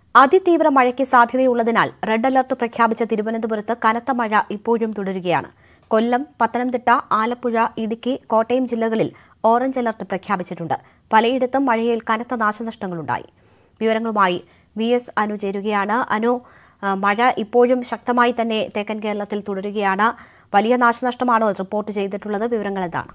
അതിതീവ്ര മഴയ്ക്ക് സാധ്യതയുള്ളതിനാൽ റെഡ് അലർട്ട് പ്രഖ്യാപിച്ച തിരുവനന്തപുരത്ത് കനത്ത മഴ ഇപ്പോഴും തുടരുകയാണ് കൊല്ലം പത്തനംതിട്ട ആലപ്പുഴ ഇടുക്കി കോട്ടയം ജില്ലകളിൽ ഓറഞ്ച് അലർട്ട് പ്രഖ്യാപിച്ചിട്ടുണ്ട് പലയിടത്തും മഴയിൽ കനത്ത നാശനഷ്ടങ്ങളുണ്ടായി വിവരങ്ങളുമായി വി എസ് അനു ചേരുകയാണ് അനു ആ, മഴ ഇപ്പോഴും ശക്തമായി തന്നെ തെക്കൻ കേരളത്തിൽ തുടരുകയാണ് വലിയ നാശനഷ്ടമാണോ റിപ്പോർട്ട് ചെയ്തിട്ടുള്ളത് വിവരങ്ങൾ എന്താണ്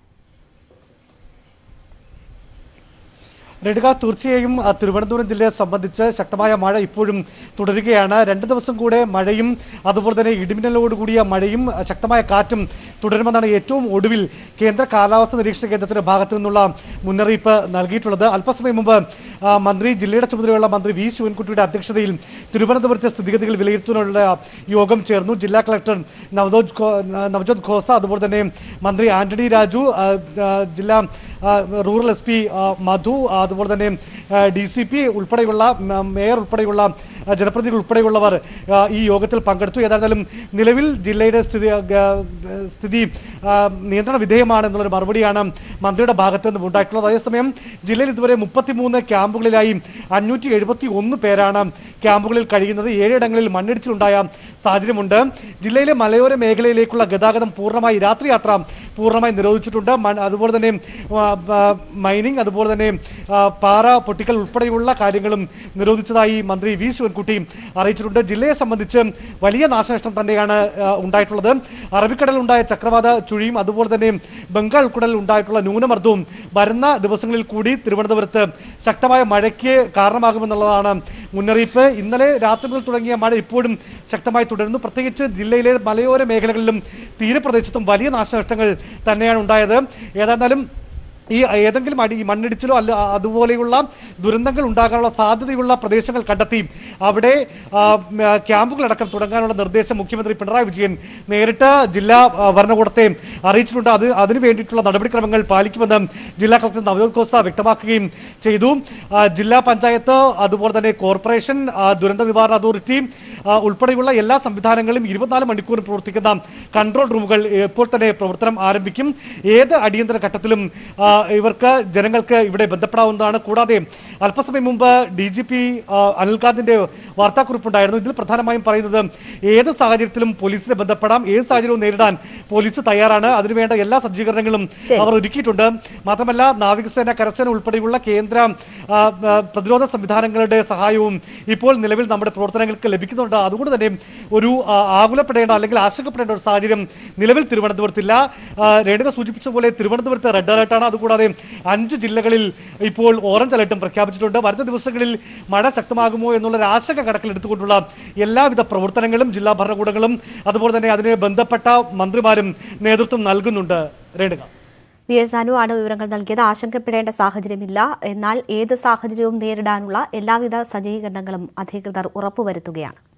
രേണുക തീർച്ചയായും ആ, തിരുവനന്തപുരം ജില്ലയെ സംബന്ധിച്ച് ശക്തമായ മഴ ഇപ്പോഴും തുടരുകയാണ് രണ്ട് ദിവസം കൂടെ മഴയും അതുപോലെ തന്നെ ഇടിമിന്നലോട് കൂടിയ മഴയും ആ, ശക്തമായ കാറ്റും തുടരുമെന്നാണ് ഏറ്റവും ഒടുവിൽ കേന്ദ്ര കാലാവസ്ഥ നിരീക്ഷണ കേന്ദ്രത്തിന്റെ ഭാഗത്തു നിന്നുള്ള മുന്നറിയിപ്പ് നൽകിയിട്ടുള്ളത് അല്പസമയം മുമ്പ് ആ, മന്ത്രി ജില്ലയുടെ ചുമതലയുള്ള മന്ത്രി വി ശിവൻകുട്ടിയുടെ അധ്യക്ഷതയിൽ തിരുവനന്തപുരത്തെ സ്ഥിതിഗതികൾ വിലയിരുത്തുന്നതിനുള്ള യോഗം ചേർന്നു ജില്ലാ കളക്ടർ നവജോത് ഖോ- നവജോത് ഖോസ അതുപോലെ തന്നെ മന്ത്രി ആന്റണി രാജു ആ, ആ, ജില്ലാ ആ, റൂറൽ എസ് പി മധു ആ, അതുപോലെ തന്നെ ഡി സി പി ഉൾപ്പെടെയുള്ള മ- മേയർ ഉൾപ്പെടെയുള്ള ആ, ജനപ്രതിനിധികൾ ഉൾപ്പെടെയുള്ളവർ ആ, ഈ യോഗത്തിൽ പങ്കെടുത്തു ഏതായാലും നിലവിൽ ജില്ലയുടെ സ്ഥിതി ആ, ഗ- സ്ഥിതി ആ, നിയന്ത്രണ വിധേയമാണ് എന്നുള്ളൊരു മറുപടിയാണ് മന്ത്രിയുടെ ഭാഗത്ത് നിന്നും ഉണ്ടായിട്ടുള്ളത് അതേസമയം ജില്ലയിൽ ഇതുവരെ മുപ്പത്തിമൂന്ന് ക്യാമ്പുകളിലായി അഞ്ഞൂറ്റി എഴുപത്തി ഒന്ന് പേരാണ് ക്യാമ്പുകളിൽ കഴിയുന്നത് ഏഴിടങ്ങളിൽ മണ്ണിടിച്ചിലുണ്ടായ സാഹചര്യമുണ്ട് ജില്ലയിലെ മലയോര മേഖലയിലേക്കുള്ള ഗതാഗതം പൂർണ്ണമായി രാത്രി യാത്ര പൂർണ്ണമായി നിരോധിച്ചിട്ടുണ്ട് മൺ- അതുപോലെ തന്നെ ആ, ആ, മൈനിങ് അതുപോലെ തന്നെ ആ, പാറ പൊട്ടിക്കൽ ഉൾപ്പെടെയുള്ള കാര്യങ്ങളും നിരോധിച്ചതായി മന്ത്രി വി ശിവൻകുട്ടി അറിയിച്ചിട്ടുണ്ട് ജില്ലയെ സംബന്ധിച്ച് വലിയ നാശനഷ്ടം തന്നെയാണ് ആ, ഉണ്ടായിട്ടുള്ളത് അറബിക്കടലിൽ ഉണ്ടായ ചക്രവാത ചുഴിയും അതുപോലെ തന്നെ ബംഗാൾ ഉൾക്കടലിൽ ഉണ്ടായിട്ടുള്ള ന്യൂനമർദ്ദവും വരുന്ന ദിവസങ്ങളിൽ കൂടി തിരുവനന്തപുരത്ത് ശക്തമായ മഴയ്ക്ക് കാരണമാകുമെന്നുള്ളതാണ് മുന്നറിയിപ്പ് ഇന്നലെ രാത്രി മുതൽ തുടങ്ങിയ മഴ ഇപ്പോഴും ശക്തമായി തുടരുന്നു പ്രത്യേകിച്ച് ജില്ലയിലെ മലയോര മേഖലകളിലും തീരപ്രദേശത്തും വലിയ നാശനഷ്ടങ്ങൾ തന്നെയാണ് ഉണ്ടായത് ഏതായിരുന്നാലും ഈ ഏതെങ്കിലും അടി ഈ മണ്ണിടിച്ചിലോ അല്ല അതുപോലെയുള്ള ദുരന്തങ്ങൾ ഉണ്ടാകാനുള്ള സാധ്യതയുള്ള പ്രദേശങ്ങൾ കണ്ടെത്തി അവിടെ ആ, ഉം, ആ, ക്യാമ്പുകളടക്കം തുടങ്ങാനുള്ള നിർദ്ദേശം മുഖ്യമന്ത്രി പിണറായി വിജയൻ നേരിട്ട് ജില്ലാ ആ, ഭരണകൂടത്തെ അറിയിച്ചിട്ടുണ്ട് അത് അതിനു വേണ്ടിയിട്ടുള്ള നടപടിക്രമങ്ങൾ പാലിക്കുമെന്ന് ജില്ലാ കളക്ടർ നവജോത് ഖോസ വ്യക്തമാക്കുകയും ചെയ്തു ആ, ജില്ലാ പഞ്ചായത്ത് അതുപോലെ തന്നെ കോർപ്പറേഷൻ ആ, ദുരന്ത നിവാരണ അതോറിറ്റി ആ, ഉൾപ്പെടെയുള്ള എല്ലാ സംവിധാനങ്ങളും ഇരുപത്തിനാല് മണിക്കൂർ പ്രവർത്തിക്കുന്ന കൺട്രോൾ റൂമുകൾ ഇപ്പോൾ തന്നെ പ്രവർത്തനം ആരംഭിക്കും ഏത് അടിയന്തര ഘട്ടത്തിലും ആ, ഇവർക്ക് ജനങ്ങൾക്ക് ഇവിടെ ബന്ധപ്പെടാവുന്നതാണ് കൂടാതെ അല്പസമയം മുമ്പ് ഡി ജി പി അനിൽകാന്തിന്റെ വാർത്താക്കുറിപ്പുണ്ടായിരുന്നു ഇതിൽ പ്രധാനമായും പറയുന്നത് ഏത് സാഹചര്യത്തിലും പോലീസിനെ ബന്ധപ്പെടാം ഏത് സാഹചര്യവും നേരിടാൻ പോലീസ് തയ്യാറാണ് അതിനുവേണ്ട എല്ലാ സജ്ജീകരണങ്ങളും ശരി. അവർ ഒരുക്കിയിട്ടുണ്ട് മാത്രമല്ല നാവികസേന കരസേന ഉൾപ്പെടെയുള്ള കേന്ദ്ര ആ, ആ, പ്രതിരോധ സംവിധാനങ്ങളുടെ സഹായവും ഇപ്പോൾ നിലവിൽ നമ്മുടെ പ്രവർത്തനങ്ങൾക്ക് ലഭിക്കുന്നുണ്ട് അതുകൊണ്ട് തന്നെ ഒരു ആ, ആകുലപ്പെടേണ്ട അല്ലെങ്കിൽ ആശങ്കപ്പെടേണ്ട ഒരു സാഹചര്യം നിലവിൽ തിരുവനന്തപുരത്തില്ല ആ, രേണുക സൂചിപ്പിച്ച പോലെ തിരുവനന്തപുരത്ത് റെഡ് അലർട്ടാണ് അതുകൂടാതെ അഞ്ച് ജില്ലകളിൽ ഇപ്പോൾ ഓറഞ്ച് അലർട്ടും പ്രഖ്യാപിച്ചിട്ടുണ്ട് വരുന്ന ദിവസങ്ങളിൽ മഴ ശക്തമാകുമോ എന്നുള്ള ഒരു ആശങ്ക കണക്കിലെടുത്തുകൊണ്ടുള്ള എല്ലാവിധ പ്രവർത്തനങ്ങളും ജില്ലാ ഭരണകൂടങ്ങളും അതുപോലെ തന്നെ അതിന് ബന്ധപ്പെട്ട മന്ത്രിമാരും നേതൃത്വം നൽകുന്നുണ്ട് രേണുക വി എസ് അനു ആണ് വിവരങ്ങൾ നൽകിയത് ആശങ്കപ്പെടേണ്ട സാഹചര്യമില്ല എന്നാൽ ഏത് സാഹചര്യവും നേരിടാനുള്ള എല്ലാവിധ സജ്ജീകരണങ്ങളും അധികൃതർ ഉറപ്പുവരുത്തുകയാണ്